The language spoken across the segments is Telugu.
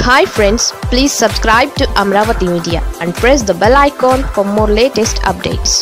hi friends please subscribe to Amaravati media and press the bell icon for more latest updates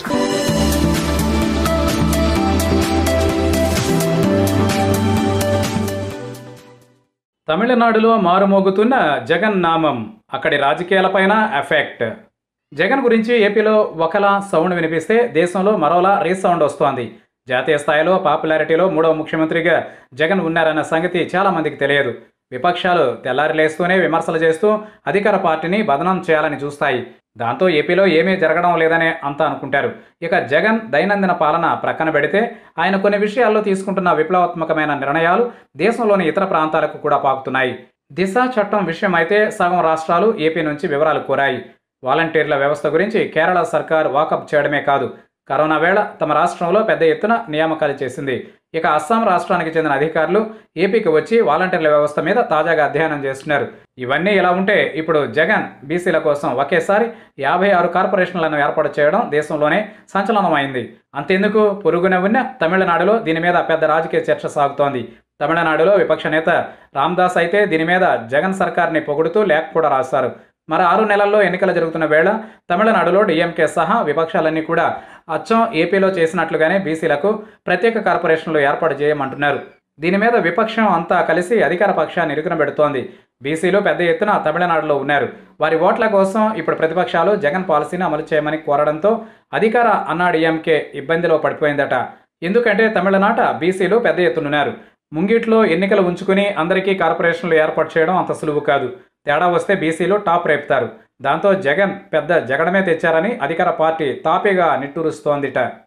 తమిళనాడులో మారుమోగుతున్న జగన్ నామం అక్కడి రాజకీయాలపైన ఎఫెక్ట్ జగన్ గురించి ఏపీలో ఒకలా సౌండ్ వినిపిస్తే దేశంలో మరోలా రీసౌండ్ వస్తోంది జాతీయ స్థాయిలో పాపులారిటీలో మూడవ ముఖ్యమంత్రిగా జగన్ ఉన్నారన్న సంగతి చాలా మందికి తెలియదు విపక్షాలు తెల్లారి లేస్తూనే విమర్శలు చేస్తూ అధికార పార్టీని బదనం చేయాలని చూస్తాయి దాంతో ఏపీలో ఏమీ జరగడం లేదనే అంతా అనుకుంటారు ఇక జగన్ దైనందిన పాలన ప్రక్కన పెడితే ఆయన కొన్ని విషయాల్లో తీసుకుంటున్న విప్లవాత్మకమైన నిర్ణయాలు దేశంలోని ఇతర ప్రాంతాలకు కూడా పాకుతున్నాయి దిశ చట్టం విషయం అయితే సగం రాష్ట్రాలు ఏపీ నుంచి వివరాలు కోరాయి వాలంటీర్ల వ్యవస్థ గురించి కేరళ సర్కార్ వాకప్ చేయడమే కాదు కరోనా వేళ తమ రాష్ట్రంలో పెద్ద ఎత్తున నియామకాలు చేసింది ఇక అస్సాం రాష్ట్రానికి చెందిన అధికారులు ఏపీకి వచ్చి వాలంటీర్ల వ్యవస్థ మీద తాజాగా అధ్యయనం చేస్తున్నారు ఇవన్నీ ఇలా ఉంటే ఇప్పుడు జగన్ బీసీల కోసం ఒకేసారి యాభై ఆరు కార్పొరేషన్లను ఏర్పాటు చేయడం దేశంలోనే సంచలనమైంది అంతెందుకు పొరుగున ఉన్న తమిళనాడులో దీని మీద పెద్ద రాజకీయ చర్చ సాగుతోంది తమిళనాడులో విపక్ష నేత రామ్దాస్ అయితే దీని మీద జగన్ సర్కార్ని పొగుడుతూ లేఖ కూడా రాశారు మరి ఆరు నెలల్లో ఎన్నికలు జరుగుతున్న వేళ తమిళనాడులో డిఎంకే సహా విపక్షాలన్నీ కూడా అచ్చం ఏపీలో చేసినట్లుగానే బీసీలకు ప్రత్యేక కార్పొరేషన్లు ఏర్పాటు చేయమంటున్నారు దీని మీద విపక్షం అంతా కలిసి అధికార పక్షాన్ని ఇరుకున పెడుతోంది బీసీలు పెద్ద ఎత్తున తమిళనాడులో ఉన్నారు వారి ఓట్ల కోసం ఇప్పుడు ప్రతిపక్షాలు జగన్ పాలసీని అమలు చేయమని కోరడంతో అధికార అన్నా డిఎంకే ఇబ్బందిలో పడిపోయిందట ఎందుకంటే తమిళనాట బీసీలు పెద్ద ఎత్తునున్నారు ముంగిట్లో ఎన్నికలు ఉంచుకుని అందరికీ కార్పొరేషన్లు ఏర్పాటు చేయడం అంత సులువు కాదు తేడా వస్తే బీసీలు టాప్ రేపుతారు దాంతో జగన్ పెద్ద జగడమే తెచ్చారని అధికార పార్టీ తాపీగా నిట్టూరుస్తోందిట